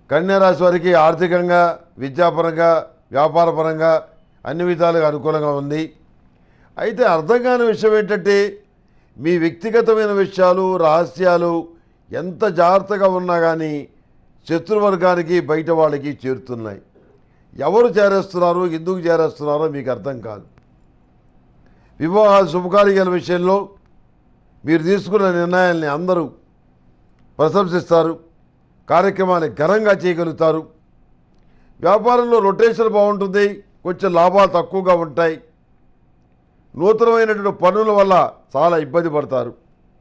కన్యారాశి వారికి ఆర్థికంగా విద్యాపరంగా వ్యాపారపరంగా అన్ని విధాలుగా అనుకూలంగా ఉంది అయితే అర్థం కాని విషయం ఏంటంటే మీ వ్యక్తిగతమైన విషయాలు రహస్యాలు ఎంత జాగ్రత్తగా ఉన్నా కానీ శత్రువర్గానికి బయట వాళ్ళకి చేరుతున్నాయి ఎవరు చేరేస్తున్నారో ఎందుకు చేరేస్తున్నారో మీకు అర్థం కాదు వివాహ శుభకార్యాల విషయంలో మీరు తీసుకున్న నిర్ణయాల్ని అందరూ ప్రశంసిస్తారు కార్యక్రమాన్ని ఘనంగా చేయగలుగుతారు వ్యాపారంలో రొటేషన్ బాగుంటుంది కొంచెం లాభాలు తక్కువగా ఉంటాయి నూతనమైనటువంటి పనుల వల్ల చాలా ఇబ్బంది పడతారు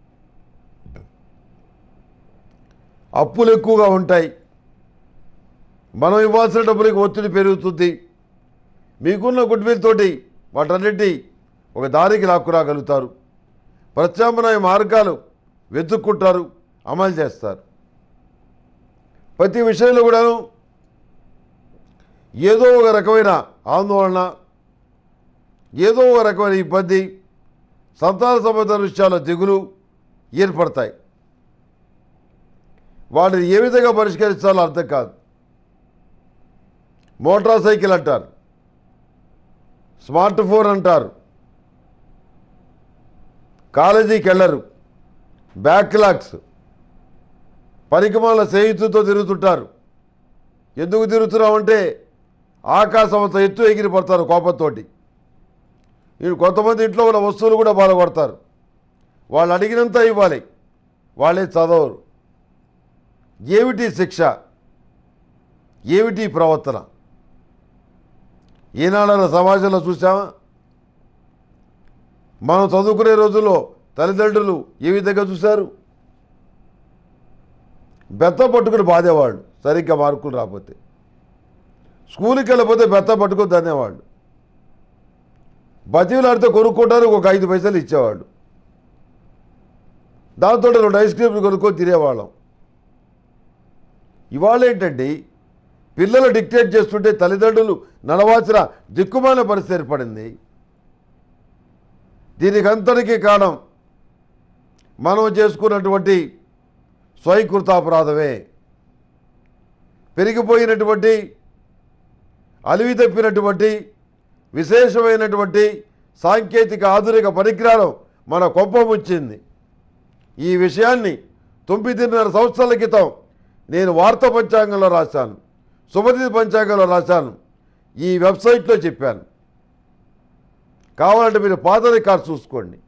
అప్పులు ఎక్కువగా ఉంటాయి మనం ఇవ్వాల్సిన డబ్బులకి ఒత్తిడి పెరుగుతుంది మీకున్న గుడ్విల్ తోటి వాటన్నిటి ఒక దారికి లాక్కురాగలుగుతారు ప్రత్యామ్నాయ మార్గాలు వెతుక్కుంటారు అమలు చేస్తారు ప్రతి విషయంలో కూడాను ఏదో ఒక రకమైన ఆందోళన ఏదో ఒక రకమైన ఇబ్బంది సంతాన సంబంధ విషయాల దిగులు ఏర్పడతాయి వాటిని ఏ విధంగా పరిష్కరించాలో అర్థం కాదు మోటార్ సైకిల్ అంటారు స్మార్ట్ ఫోన్ అంటారు కాలేజీకి వెళ్ళరు బ్యాక్లాగ్స్ పరికమాల స్నేహితులతో తిరుగుతుంటారు ఎందుకు తిరుగుతున్నామంటే ఆకాశం అంత ఎత్తు ఎగిరి పడతారు కోపంతోటి వీళ్ళు కొంతమంది ఇంట్లో ఉన్న వస్తువులు కూడా బాధపడతారు వాళ్ళు అడిగినంత ఇవ్వాలి వాళ్ళే చదవరు ఏమిటి శిక్ష ఏమిటి ప్రవర్తన ఈనాడన సమాజంలో చూసామా మనం చదువుకునే రోజుల్లో తల్లిదండ్రులు ఏ విధంగా చూశారు బెత్త పట్టుకుని బాధేవాళ్ళు సరిగ్గా మార్కులు రాకపోతే స్కూల్కి వెళ్ళకపోతే బెత్త పట్టుకుని దన్నేవాళ్ళు బతిలాడితే కొనుక్కోవడానికి ఒక ఐదు పైసలు ఇచ్చేవాళ్ళు దాంతో రెండు ఐస్ క్రీమ్లు కొనుక్కొని తినేవాళ్ళం ఇవాళ ఏంటండి పిల్లలు డిక్టేట్ చేస్తుంటే తల్లిదండ్రులు నడవాల్సిన దిక్కుమాల పరిస్థితి ఏర్పడింది దీనికి అంతటికీ కారణం మనం చేసుకున్నటువంటి స్వయంకృతాపరాధమే పెరిగిపోయినటువంటి అలివి తప్పినటువంటి విశేషమైనటువంటి సాంకేతిక ఆధునిక పరిజ్ఞానం మన కొంప ముంచింది ఈ విషయాన్ని తొమ్మిదిన్నర సంవత్సరాల క్రితం నేను వార్త పంచాంగంలో రాశాను సుమతి పంచాంగంలో రాశాను ఈ వెబ్సైట్లో చెప్పాను కావాలంటే మీరు పాత రికార్డు చూసుకోండి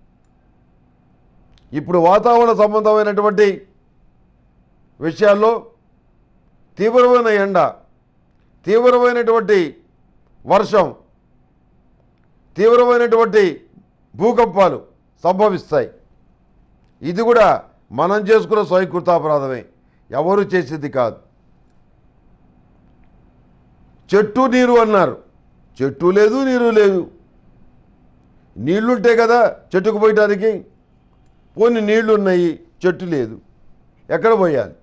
ఇప్పుడు వాతావరణ సంబంధమైనటువంటి విషయాల్లో తీవ్రమైన ఎండ తీవ్రమైనటువంటి వర్షం తీవ్రమైనటువంటి భూకంపాలు సంభవిస్తాయి ఇది కూడా మనం చేసుకున్న స్వయంకృతాపరాధమే ఎవరు చేసేది కాదు చెట్టు నీరు అన్నారు చెట్టు లేదు నీరు లేదు నీళ్లుంటే కదా చెట్టుకు పోయటానికి పోని నీళ్లు ఉన్నాయి చెట్టు లేదు ఎక్కడ పోయాలి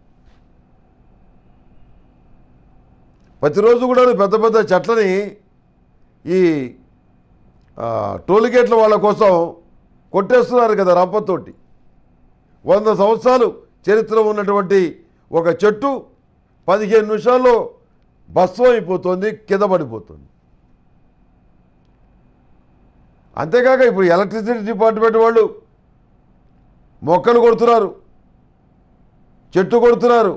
ప్రతిరోజు కూడా పెద్ద పెద్ద చెట్లని ఈ ఆ, టోల్గేట్ల వాళ్ళ కోసం కొట్టేస్తున్నారు కదా రంపతోటి వంద సంవత్సరాలు చరిత్ర ఉన్నటువంటి ఒక చెట్టు పదిహేను నిమిషాల్లో భస్వం అయిపోతుంది కింద పడిపోతుంది అంతేకాక ఇప్పుడు ఎలక్ట్రిసిటీ డిపార్ట్మెంట్ వాళ్ళు మొక్కలు కొడుతున్నారు చెట్టు కొడుతున్నారు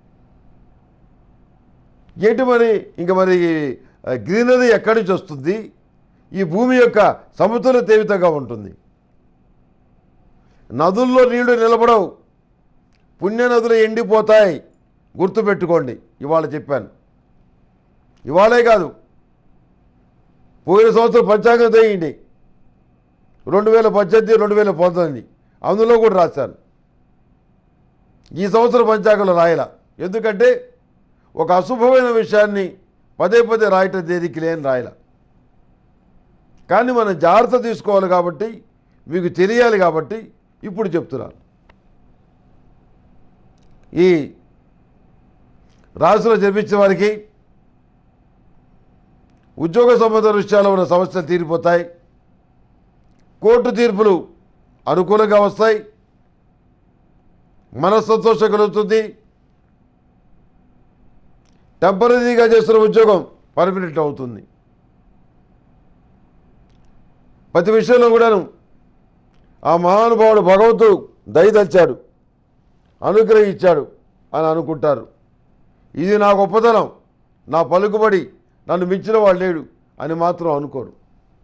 ఏంటి మరి ఇంకా మరి ఆ, గ్రీనరీ ఎక్కడి నుంచి వస్తుంది ఈ భూమి యొక్క సమతుల్యత ఏ విధంగా ఉంటుంది నదుల్లో నీళ్లు నిలబడవు పుణ్య నదులు ఎండిపోతాయి గుర్తుపెట్టుకోండి ఇవాళ చెప్పాను ఇవాళే కాదు పోయిన సంవత్సరం పంచాంగం తెయండి రెండు వేల పద్దెనిమిది రెండు వేల పంతొమ్మిది అందులో కూడా రాశాను ఈ సంవత్సరం పంచాంగంలో రాయల ఎందుకంటే ఒక అశుభమైన విషయాన్ని పదే పదే రాయటం దేనికి లేని రాయల కానీ మనం జాగ్రత్త తీసుకోవాలి కాబట్టి మీకు తెలియాలి కాబట్టి ఇప్పుడు చెప్తున్నాను ఈ రాశిలో జన్మించిన వారికి ఉద్యోగ సంబంధ విషయాల్లో ఉన్న సమస్యలు తీరిపోతాయి కోర్టు తీర్పులు అనుకూలంగా వస్తాయి మనస్సంతోషం కలుగుతుంది టెంపరీగా చేస్తున్న ఉద్యోగం పర్మనెంట్ అవుతుంది ప్రతి విషయంలో కూడాను ఆ మహానుభావుడు భగవంతుడు దయదలిచాడు అనుగ్రహించాడు అని అనుకుంటారు ఇది నా గొప్పతనం నా పలుకుబడి నన్ను మించిన వాడు లేడు అని మాత్రం అనుకోరు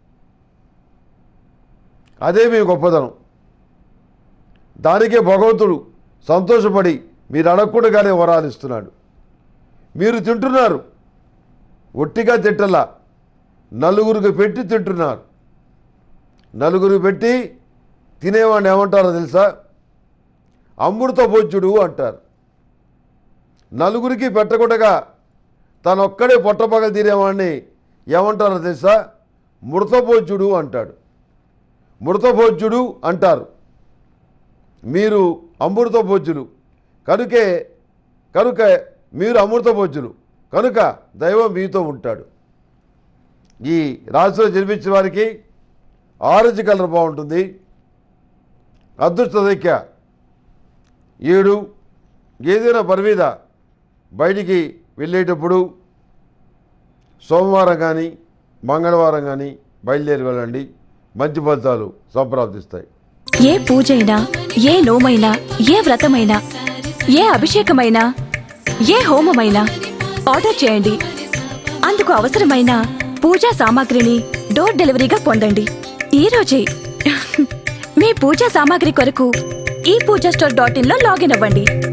అదే మీ గొప్పతనం దానికే భగవంతుడు సంతోషపడి మీరు అడగకుండానే వరాలు ఇస్తున్నాడు మీరు తింటున్నారు ఒట్టిగా తిట్టలా నలుగురికి పెట్టి తింటున్నారు నలుగురికి పెట్టి తినేవాడిని ఏమంటారో తెలుసా అమృత భోజ్యుడు అంటారు నలుగురికి పెట్టకుండా తనొక్కడే పొట్టపగలు తినేవాడిని ఏమంటారో తెలుసా మృతభోజ్యుడు అంటాడు మృతభోజ్యుడు అంటారు మీరు అమృత భోజ్యులు కనుకే కనుక మీరు అమృత భోజ్యులు కనుక దైవం మీతో ఉంటాడు ఈ రాశిలో జన్మించిన వారికి ఆరెంజ్ కలర్ బాగుంటుంది అదృష్ట సంఖ్య ఏడు ఏదైనా పని మీద బయటికి వెళ్ళేటప్పుడు సోమవారం కానీ మంగళవారం కానీ బయలుదేరి వెళ్ళండి మంచి ఫలితాలు సంప్రాప్తిస్తాయి ఏ పూజైనా ఏ నోమైనా ఏ వ్రతమైనా ఏ అభిషేకమైనా ఏ హోమమైనా ఆర్డర్ చేయండి అందుకు అవసరమైన పూజా సామాగ్రిని డోర్ డెలివరీగా పొందండి ఈ రోజే మీ పూజా సామాగ్రి కొరకు ఈ పూజా స్టోర్ డాట్ ఇన్ లో లాగిన్ అవ్వండి